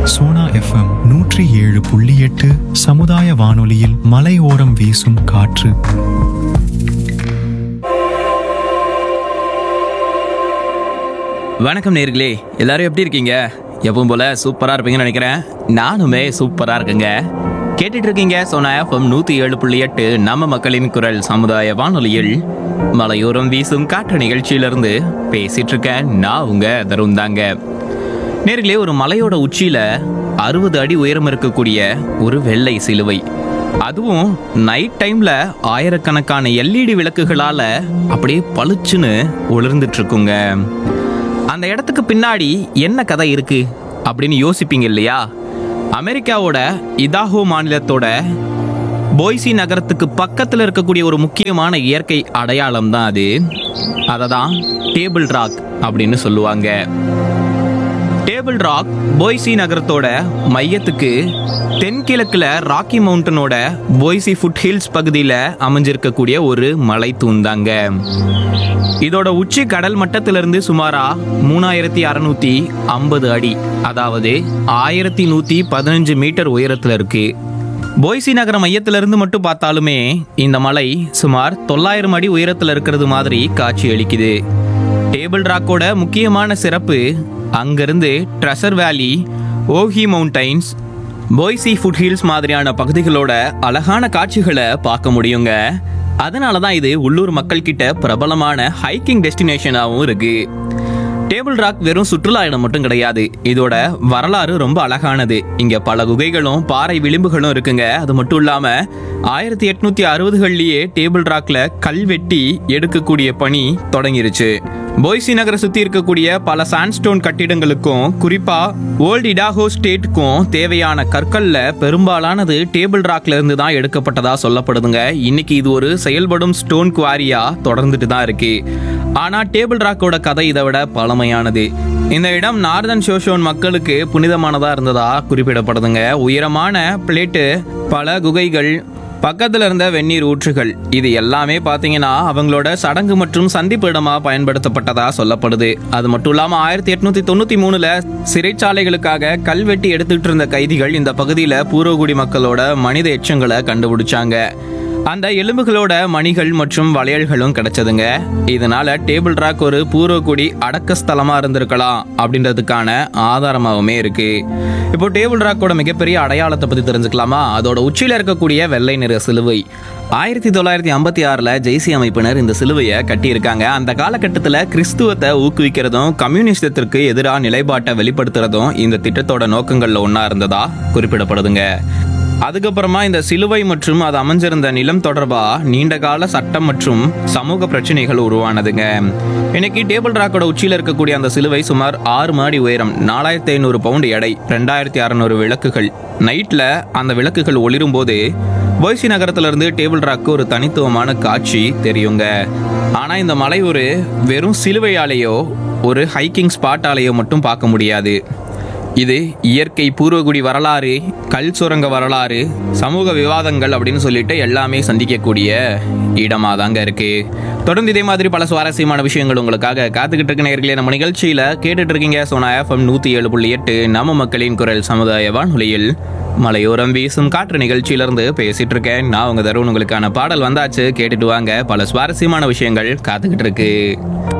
Sona FM நூற்றி ஏழு புள்ளி எட்டு சமுதாய வானொலியில் மலையோரம் வீசும் காற்று வணக்கம் நேர்களே எல்லாரும் எப்படி இருக்கீங்க எப்பவும் போல சூப்பரா இருப்பீங்கன்னு நினைக்கிறேன் நானுமே சூப்பரா இருக்கேங்க கேட்டுட்டு இருக்கீங்க சோனா எஃப்எம் நூத்தி ஏழு புள்ளி எட்டு நம்ம மக்களின் குரல் சமுதாய வானொலியில் மலையோரம் வீசும் காற்று நிகழ்ச்சியிலிருந்து பேசிட்டு இருக்கேன் நான் உங்க தருண் தாங்க நேர்களே ஒரு மலையோட உச்சியில அறுபது அடி உயரம் இருக்கக்கூடிய ஒரு வெள்ளை சிலுவை அதுவும் நைட் டைம்ல ஆயிரக்கணக்கான எல்இடி விளக்குகளால அப்படியே பளிச்சுன்னு ஒளிர்ந்துட்டு இருக்குங்க அந்த இடத்துக்கு பின்னாடி என்ன கதை இருக்கு அப்படின்னு யோசிப்பீங்க இல்லையா அமெரிக்காவோட இதாஹோ மாநிலத்தோட போய்சி நகரத்துக்கு பக்கத்தில் இருக்கக்கூடிய ஒரு முக்கியமான இயற்கை அடையாளம் தான் அது அதை தான் டேபிள் ராக் அப்படின்னு சொல்லுவாங்க டேபிள் ராக் போய்சி நகரத்தோட மையத்துக்கு தென்கிழக்குல ராக்கி மவுண்டனோட போய்சி ஃபுட் ஹில்ஸ் பகுதியில் அமைஞ்சிருக்கக்கூடிய ஒரு மலை தூந்தாங்க இதோட உச்சி கடல் மட்டத்திலிருந்து சுமாரா மூணாயிரத்தி அறநூத்தி ஐம்பது அடி அதாவது ஆயிரத்தி நூத்தி பதினஞ்சு மீட்டர் உயரத்துல இருக்கு போய்சி நகர மையத்திலிருந்து மட்டும் பார்த்தாலுமே இந்த மலை சுமார் தொள்ளாயிரம் அடி உயரத்தில் இருக்கிறது மாதிரி காட்சி அளிக்குது டேபிள் ராக்கோட முக்கியமான சிறப்பு அங்கிருந்து Treasure Valley Owyhee Mountains Boise Foothills மாதிரியான பகுதிகளோட அழகான காட்சிகளை பார்க்க முடியுங்க அதனால தான் இது உள்ளூர் மக்கள் கிட்ட பிரபலமான ஹைக்கிங் டெஸ்டினேஷனாகவும் இருக்கு டேபிள் ராக் வெறும் சுற்றுலா இடம் மட்டும் கிடையாது இதோட வரலாறு ரொம்ப அழகானது இங்க பல குகைகளும் பாறை விளிம்புகளும் இருக்குங்க அது மட்டும் இல்லாம ஆயிரத்தி எட்நூத்தி அறுபதுகள்லயே டேபிள் ராக்ல கல்வெட்டி எடுக்கக்கூடிய பணி தொடங்கிருச்சு போய்சி நகரை சுத்தி இருக்கக்கூடிய பல சாண்ட்ஸ்டோன் கட்டிடங்களுக்கும் குறிப்பா ஓல்ட் இடாஹோ ஸ்டேட்டுக்கும் தேவையான கற்கள்ல பெரும்பாலானது டேபிள் ராக்ல இருந்து தான் எடுக்கப்பட்டதா சொல்லப்படுதுங்க இன்னைக்கு இது ஒரு செயல்படும் ஸ்டோன் குவாரியா தொடர்ந்துட்டு தான் இருக்கு ஆனா டேபிள் ராக்கோட கதை இதை விட பழமையானது இந்த இடம் நார்தன் ஷோஷோன் மக்களுக்கு புனிதமானதா இருந்ததா குறிப்பிடப்படுதுங்க உயரமான பிளேட்டு பல குகைகள் பக்கத்துல இருந்த வெந்நீர் ஊற்றுகள் இது எல்லாமே பாத்தீங்கன்னா அவங்களோட சடங்கு மற்றும் சந்திப்பு இடமா பயன்படுத்தப்பட்டதா சொல்லப்படுது அது மட்டும் இல்லாம ஆயிரத்தி எட்நூத்தி தொண்ணூத்தி மூணுல சிறைச்சாலைகளுக்காக கல்வெட்டி எடுத்துட்டு இருந்த கைதிகள் இந்த பகுதியில பூர்வகுடி மக்களோட மனித எச்சங்களை கண்டுபிடிச்சாங்க அந்த எலும்புகளோட மணிகள் மற்றும் வளையல்களும் கிடைச்சதுங்க இதனால டேபிள் ராக் ஒரு பூர்வகுடி அடக்க ஸ்தலமா இருந்திருக்கலாம் அப்படின்றதுக்கான ஆதாரமாகவுமே இருக்கு இப்போ டேபிள் ராக்கோட மிகப்பெரிய அடையாளத்தை பத்தி தெரிஞ்சுக்கலாமா அதோட உச்சியில இருக்கக்கூடிய வெள்ளை நிற சிலுவை ஆயிரத்தி தொள்ளாயிரத்தி ஐம்பத்தி ஆறில் ஜெய்சி அமைப்பினர் இந்த சிலுவையை கட்டியிருக்காங்க அந்த காலகட்டத்தில் கிறிஸ்துவத்தை ஊக்குவிக்கிறதும் கம்யூனிஸ்டத்திற்கு எதிராக நிலைப்பாட்டை வெளிப்படுத்துறதும் இந்த திட்டத்தோட நோக்கங்களில் ஒன்றா இருந்ததா குறிப்பிடப்படுதுங்க அதுக்கப்புறமா இந்த சிலுவை மற்றும் அது அமைஞ்சிருந்த நிலம் தொடர்பா நீண்ட கால சட்டம் மற்றும் சமூக பிரச்சனைகள் உருவானதுங்க இன்னைக்கு டேபிள் ராக்கோட உச்சியில் இருக்கக்கூடிய அந்த சிலுவை சுமார் ஆறு மாடி உயரம் நாலாயிரத்தி ஐநூறு பவுண்ட் எடை ரெண்டாயிரத்தி அறநூறு விளக்குகள் நைட்ல அந்த விளக்குகள் ஒளிரும் போது போய்சி நகரத்துல இருந்து டேபிள் ராக்கு ஒரு தனித்துவமான காட்சி தெரியுங்க ஆனா இந்த மலை ஒரு வெறும் சிலுவையாலேயோ ஒரு ஹைக்கிங் ஸ்பாட்டாலேயோ மட்டும் பார்க்க முடியாது இது இயற்கை பூர்வகுடி வரலாறு கல் சுரங்க வரலாறு சமூக விவாதங்கள் அப்படின்னு சொல்லிட்டு எல்லாமே சந்திக்கக்கூடிய இடமா தாங்க இருக்கு தொடர்ந்து இதே மாதிரி பல சுவாரஸ்யமான விஷயங்கள் உங்களுக்காக காத்துக்கிட்டு இருக்க நேர்களே நம்ம நிகழ்ச்சியில கேட்டுட்டு இருக்கீங்க சோனா எஃப்எம் நூத்தி ஏழு புள்ளி எட்டு நம்ம மக்களின் குரல் சமுதாய வானொலியில் மலையோரம் வீசும் காற்று நிகழ்ச்சியிலிருந்து பேசிட்டு இருக்கேன் நான் உங்க தருண் உங்களுக்கான பாடல் வந்தாச்சு கேட்டுட்டு வாங்க பல சுவாரஸ்யமான விஷயங்கள் காத்துக்கிட்டு இருக்கு